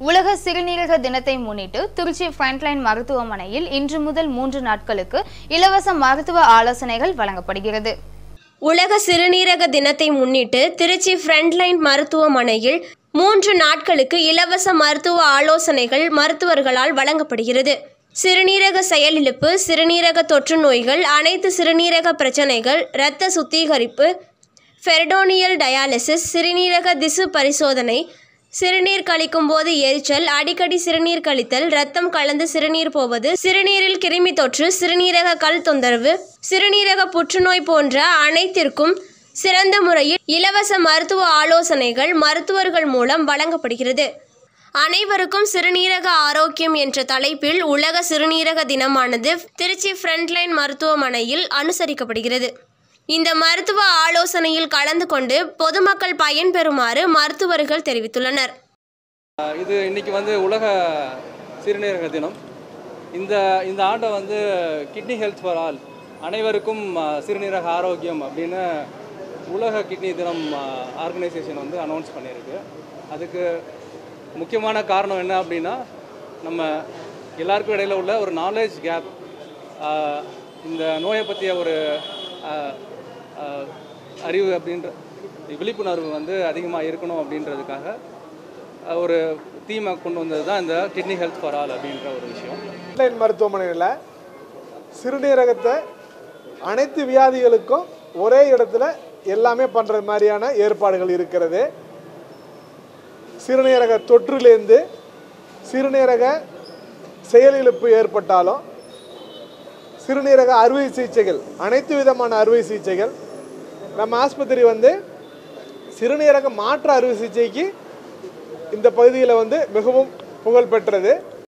உலக சிறுநீரக தினத்தை முன்னிட்டு திருச்சி ஃப்ரண்ட்லைன் மருத்துவமனையில் இன்று முதல் மூன்று நாட்களுக்கு இலவச மருத்துவ ஆலோசனைகள் வழங்கப்படுகிறது உலக சிறுநீரக தினத்தை முன்னிட்டு திருச்சி ஃப்ரண்ட்லைன் மருத்துவமனையில் மூன்று நாட்களுக்கு இலவச மருத்துவ ஆலோசனைகள் மருத்துவர்களால் வழங்கப்படுகிறது சிறுநீரக செயலிழப்பு சிறுநீரக தொற்று நோய்கள் அனைத்து சிறுநீரக பிரச்சனைகள் இரத்த சுத்திகரிப்பு ஃபெர்டோனியல் டயாலிசிஸ் சிறுநீரக திசு பரிசோதனை சிறுநீர் கழிக்கும் போது எரிச்சல் அடிக்கடி சிறுநீர் கழித்தல் ரத்தம் கலந்து சிறுநீர் போவது சிறுநீரில் கிருமி தொற்று சிறுநீரக கல் தொந்தரவு சிறுநீரக புற்றுநோய் போன்ற அனைத்திற்கும் சிறந்த முறையில் இலவச மருத்துவ ஆலோசனைகள் மருத்துவர்கள் மூலம் வழங்கப்படுகிறது அனைவருக்கும் சிறுநீரக ஆரோக்கியம் என்ற தலைப்பில் உலக சிறுநீரக தினமானது திருச்சி ஃப்ரண்ட்லைன் மருத்துவமனையில் அனுசரிக்கப்படுகிறது இந்த மருத்துவ ஆலோசனையில் கலந்து கொண்டு பொதுமக்கள் பயன்பெறுமாறு மருத்துவர்கள் தெரிவித்துள்ளனர் இது இன்னைக்கு வந்து உலக சிறுநீரக தினம் இந்த இந்த ஆண்டை வந்து கிட்னி ஹெல்த் ஃபார் ஆல் அனைவருக்கும் அஹ், சிறுநீரக ஆரோக்கியம் அப்படின்னு உலக கிட்னி தினம் ஆர்கனைசேஷன் வந்து அனௌன்ஸ் பண்ணியிருக்கு அதுக்கு முக்கியமான காரணம் என்ன அப்படின்னா நம்ம எல்லாருக்கும் இடையில உள்ள ஒரு நாலேஜ் கேப் இந்த நோயை பற்றிய ஒரு அஹ், அஹ், அறிவு அப்படின்ற விழிப்புணர்வு வந்து அதிகமாக இருக்கணும் அப்படின்றதுக்காக அஹ், ஒரு தீமை கொண்டு வந்தது தான் இந்த கிட்னி ஹெல்த் ஃபார் ஆல் அப்படின்ற ஒரு விஷயம் ஆன்லைன் மருத்துவமனையில் சிறுநீரகத்தை அனைத்து வியாதிகளுக்கும் ஒரே இடத்துல எல்லாமே பண்ணுற மாதிரியான ஏற்பாடுகள் இருக்கிறது சிறுநீரக தொற்றுலேருந்து சிறுநீரக செயலிழப்பு ஏற்பட்டாலும் சிறுநீரக அறுவை சிகிச்சைகள் அனைத்து விதமான அறுவை சிகிச்சைகள் நம்ம ஆஸ்பத்திரி வந்து சிறுநீரக மாற்று அறுவை சிகிச்சைக்கு இந்த பகுதியில் வந்து மிகவும் புகழ் பெற்றது